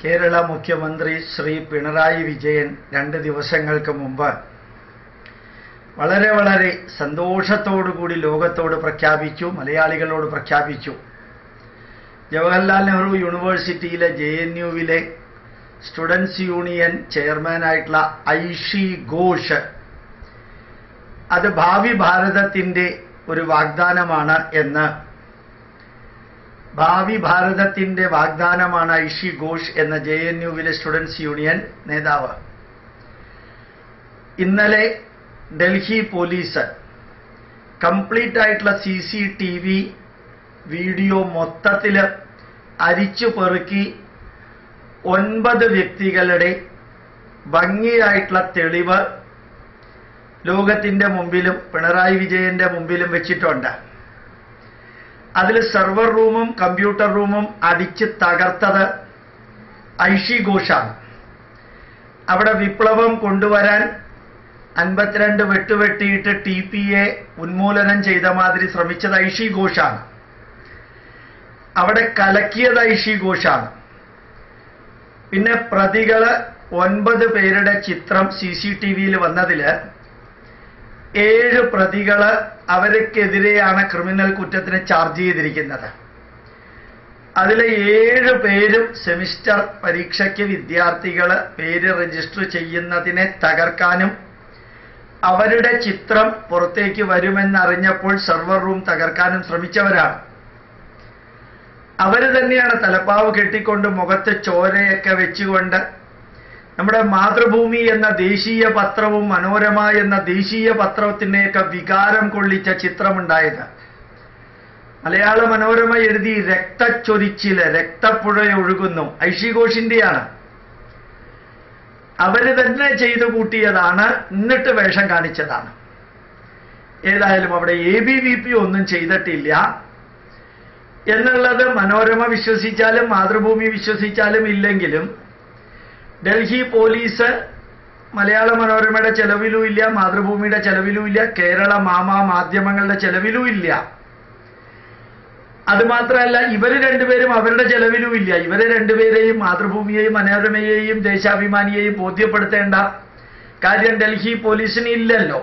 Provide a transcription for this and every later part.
കേരള മുഖ്യമന്ത്രി ശ്രീ പിണറായി വിജയൻ രണ്ട് ദിവസങ്ങൾക്ക് മുമ്പ് വളരെ വളരെ സന്തോഷത്തോടുകൂടി ലോകത്തോട് പ്രഖ്യാപിച്ചു മലയാളികളോട് പ്രഖ്യാപിച്ചു ജവഹർലാൽ നെഹ്റു യൂണിവേഴ്സിറ്റിയിലെ ജെ എൻ യുവിലെ സ്റ്റുഡൻസ് യൂണിയൻ ചെയർമാനായിട്ടുള്ള ഐഷി ഘോഷ് അത് ഭാവി ഭാരതത്തിൻ്റെ ഒരു വാഗ്ദാനമാണ് എന്ന് ഭാവി ഭാരതത്തിന്റെ വാഗ്ദാനമാണ് ഐഷി ഘോഷ് എന്ന ജെ എൻ യുവിലെ സ്റ്റുഡൻസ് യൂണിയൻ നേതാവ് ഇന്നലെ ഡൽഹി പോലീസ് കംപ്ലീറ്റ് ആയിട്ടുള്ള C C T V video മൊത്തത്തിൽ അരിച്ചു പെറുക്കി ഒൻപത് വ്യക്തികളുടെ ഭംഗിയായിട്ടുള്ള തെളിവ് ലോകത്തിന്റെ മുമ്പിലും പിണറായി വിജയന്റെ മുമ്പിലും വെച്ചിട്ടുണ്ട് അതിൽ സെർവർ റൂമും കമ്പ്യൂട്ടർ റൂമും അടിച്ച് തകർത്തത് ഐഷി ഘോഷാണ് അവിടെ വിപ്ലവം കൊണ്ടുവരാൻ അൻപത്തിരണ്ട് വെട്ടുവെട്ടിയിട്ട് ടി പി എ ഉന്മൂലനം ചെയ്ത മാതിരി ശ്രമിച്ചത് ഐഷി ഘോഷാണ് അവിടെ കലക്കിയത് ഐഷി ഘോഷാണ് പിന്നെ പ്രതികള് ഒൻപത് പേരുടെ ചിത്രം സി സി ടി വിയിൽ വന്നതില് ഏഴ് പ്രതികള് അവർക്കെതിരെയാണ് ക്രിമിനൽ കുറ്റത്തിന് ചാർജ് ചെയ്തിരിക്കുന്നത് അതിലെ ഏഴ് പേരും സെമിസ്റ്റർ പരീക്ഷയ്ക്ക് വിദ്യാർത്ഥികൾ പേര് രജിസ്റ്റർ ചെയ്യുന്നതിനെ തകർക്കാനും അവരുടെ ചിത്രം പുറത്തേക്ക് വരുമെന്നറിഞ്ഞപ്പോൾ സെർവർ റൂം തകർക്കാനും ശ്രമിച്ചവരാണ് അവർ തന്നെയാണ് തലപ്പാവ് കെട്ടിക്കൊണ്ട് മുഖത്ത് ചോരയൊക്കെ വെച്ചുകൊണ്ട് നമ്മുടെ മാതൃഭൂമി എന്ന ദേശീയ പത്രവും മനോരമ എന്ന ദേശീയ പത്രത്തിൻ്റെയൊക്കെ വികാരം കൊള്ളിച്ച ചിത്രമുണ്ടായത് മലയാള മനോരമ എഴുതി രക്തച്ചൊരിച്ചില് രക്തപ്പുഴ ഒഴുകുന്നു ഐഷി ഘോഷിന്റെയാണ് അവര് തന്നെ ചെയ്തു കൂട്ടിയതാണ് എന്നിട്ട് വേഷം കാണിച്ചതാണ് ഏതായാലും അവിടെ എ ബി വി പി ഒന്നും ചെയ്തിട്ടില്ല എന്നുള്ളത് മനോരമ വിശ്വസിച്ചാലും മാതൃഭൂമി വിശ്വസിച്ചാലും ഇല്ലെങ്കിലും ഡൽഹി പോലീസ് മലയാള മനോരമയുടെ ചെലവിലും ഇല്ല മാതൃഭൂമിയുടെ ചെലവിലും ഇല്ല കേരള മാമ മാധ്യമങ്ങളുടെ ചെലവിലും ഇല്ല അത് മാത്രമല്ല ഇവര് രണ്ടുപേരും അവരുടെ ചെലവിലും ഇല്ല ഇവരെ രണ്ടുപേരെയും മാതൃഭൂമിയെയും മനോരമയെയും ദേശാഭിമാനിയെയും ബോധ്യപ്പെടുത്തേണ്ട കാര്യം ഡൽഹി പോലീസിന് ഇല്ലല്ലോ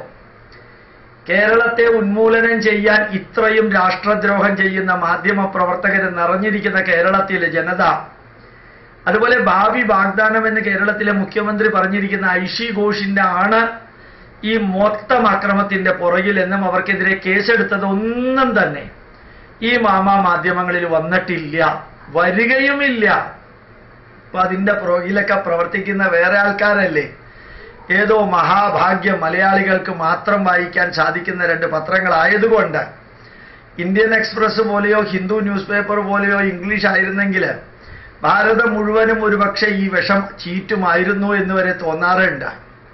കേരളത്തെ ഉന്മൂലനം ചെയ്യാൻ ഇത്രയും രാഷ്ട്രദ്രോഹം ചെയ്യുന്ന മാധ്യമ പ്രവർത്തകർ നിറഞ്ഞിരിക്കുന്ന കേരളത്തിലെ ജനത അതുപോലെ ഭാവി വാഗ്ദാനം എന്ന് കേരളത്തിലെ മുഖ്യമന്ത്രി പറഞ്ഞിരിക്കുന്ന ഐഷി ഘോഷിന്റെ ആണ് ഈ മൊത്തം അക്രമത്തിന്റെ പുറകിൽ എന്നും അവർക്കെതിരെ കേസെടുത്തത് ഒന്നും തന്നെ ഈ മാമാ മാധ്യമങ്ങളിൽ വന്നിട്ടില്ല വരികയുമില്ല അപ്പൊ അതിന്റെ പുറകിലൊക്കെ പ്രവർത്തിക്കുന്ന വേറെ ആൾക്കാരല്ലേ ഏതോ മഹാഭാഗ്യം മലയാളികൾക്ക് മാത്രം വായിക്കാൻ സാധിക്കുന്ന രണ്ട് പത്രങ്ങളായതുകൊണ്ട് ഇന്ത്യൻ എക്സ്പ്രസ് പോലെയോ ഹിന്ദു ന്യൂസ് പേപ്പർ പോലെയോ ഇംഗ്ലീഷ് ആയിരുന്നെങ്കിൽ ഭാരതം മുഴുവനും ഒരുപക്ഷെ ഈ വിഷം ചീറ്റുമായിരുന്നു എന്ന് വരെ തോന്നാറുണ്ട്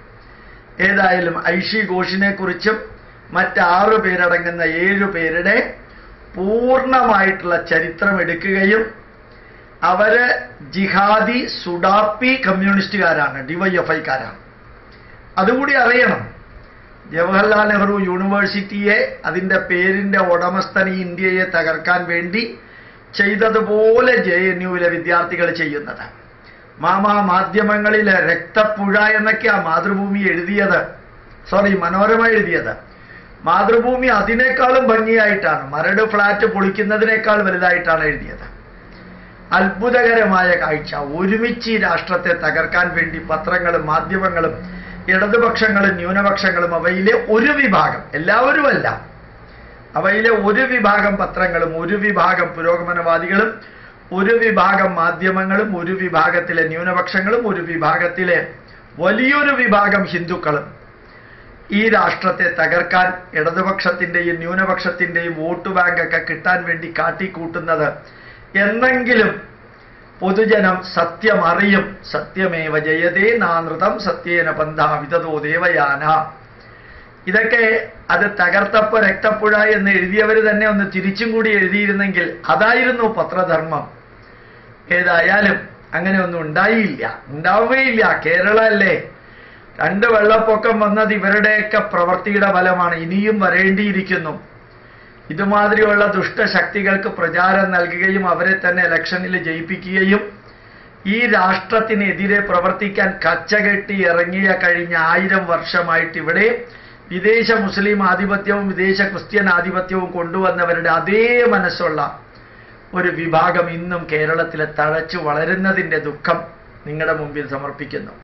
ഏതായാലും ഐഷി ഘോഷിനെ കുറിച്ചും മറ്റാറു പേരടങ്ങുന്ന ഏഴു പേരുടെ പൂർണ്ണമായിട്ടുള്ള ചരിത്രം എടുക്കുകയും അവര് ജിഹാദി സുഡാപ്പി കമ്മ്യൂണിസ്റ്റുകാരാണ് ഡിവൈഎഫ്ഐക്കാരാണ് അതുകൂടി അറിയണം ജവഹർലാൽ നെഹ്റു യൂണിവേഴ്സിറ്റിയെ അതിൻ്റെ പേരിൻ്റെ ഉടമസ്ഥൻ ഈ ഇന്ത്യയെ തകർക്കാൻ വേണ്ടി ചെയ്തതുപോലെ ജെ എൻ യുവിലെ വിദ്യാർത്ഥികൾ ചെയ്യുന്നത് മാമാ മാധ്യമങ്ങളിലെ രക്തപ്പുഴ എന്നൊക്കെയാ മാതൃഭൂമി എഴുതിയത് സോറി മനോരമ എഴുതിയത് മാതൃഭൂമി അതിനേക്കാളും ഭംഗിയായിട്ടാണ് മരട് ഫ്ലാറ്റ് പൊളിക്കുന്നതിനേക്കാൾ വലുതായിട്ടാണ് എഴുതിയത് അത്ഭുതകരമായ കാഴ്ച ഒരുമിച്ച് ഈ രാഷ്ട്രത്തെ തകർക്കാൻ വേണ്ടി പത്രങ്ങളും മാധ്യമങ്ങളും ഇടതുപക്ഷങ്ങളും ന്യൂനപക്ഷങ്ങളും അവയിലെ ഒരു വിഭാഗം എല്ലാവരുമല്ല അവയിലെ ഒരു വിഭാഗം പത്രങ്ങളും ഒരു വിഭാഗം പുരോഗമനവാദികളും ഒരു വിഭാഗം മാധ്യമങ്ങളും ഒരു വിഭാഗത്തിലെ ന്യൂനപക്ഷങ്ങളും ഒരു വിഭാഗത്തിലെ വലിയൊരു വിഭാഗം ഹിന്ദുക്കളും ഈ രാഷ്ട്രത്തെ തകർക്കാൻ ഇടതുപക്ഷത്തിന്റെയും ന്യൂനപക്ഷത്തിന്റെയും വോട്ട് ബാങ്കൊക്കെ കിട്ടാൻ വേണ്ടി കാട്ടിക്കൂട്ടുന്നത് എന്നെങ്കിലും പൊതുജനം സത്യം അറിയും സത്യമേവ ജയതേ നാനൃതം സത്യേന പന്ഥ വിതതോ ദേവയാന ഇതൊക്കെ അത് തകർത്തപ്പ രക്തപ്പുഴ എന്ന് എഴുതിയവർ തന്നെ ഒന്ന് തിരിച്ചും കൂടി എഴുതിയിരുന്നെങ്കിൽ അതായിരുന്നു പത്രധർമ്മം ഏതായാലും അങ്ങനെ ഒന്നും ഉണ്ടായില്ല ഉണ്ടാവുകയില്ല കേരള അല്ലേ രണ്ട് വെള്ളപ്പൊക്കം വന്നത് ഇവരുടെയൊക്കെ പ്രവൃത്തിയുടെ ഫലമാണ് ഇനിയും വരേണ്ടിയിരിക്കുന്നു ഇതുമാതിരിയുള്ള ദുഷ്ടശക്തികൾക്ക് പ്രചാരം നൽകുകയും അവരെ തന്നെ ഇലക്ഷനിൽ ജയിപ്പിക്കുകയും ഈ രാഷ്ട്രത്തിനെതിരെ പ്രവർത്തിക്കാൻ കച്ചകെട്ടി ഇറങ്ങിയ കഴിഞ്ഞ ആയിരം വർഷമായിട്ട് ഇവിടെ വിദേശ മുസ്ലിം ആധിപത്യവും വിദേശ ക്രിസ്ത്യൻ ആധിപത്യവും കൊണ്ടുവന്നവരുടെ അതേ മനസ്സുള്ള ഒരു വിഭാഗം ഇന്നും കേരളത്തിൽ തഴച്ചു വളരുന്നതിൻ്റെ ദുഃഖം നിങ്ങളുടെ മുമ്പിൽ സമർപ്പിക്കുന്നു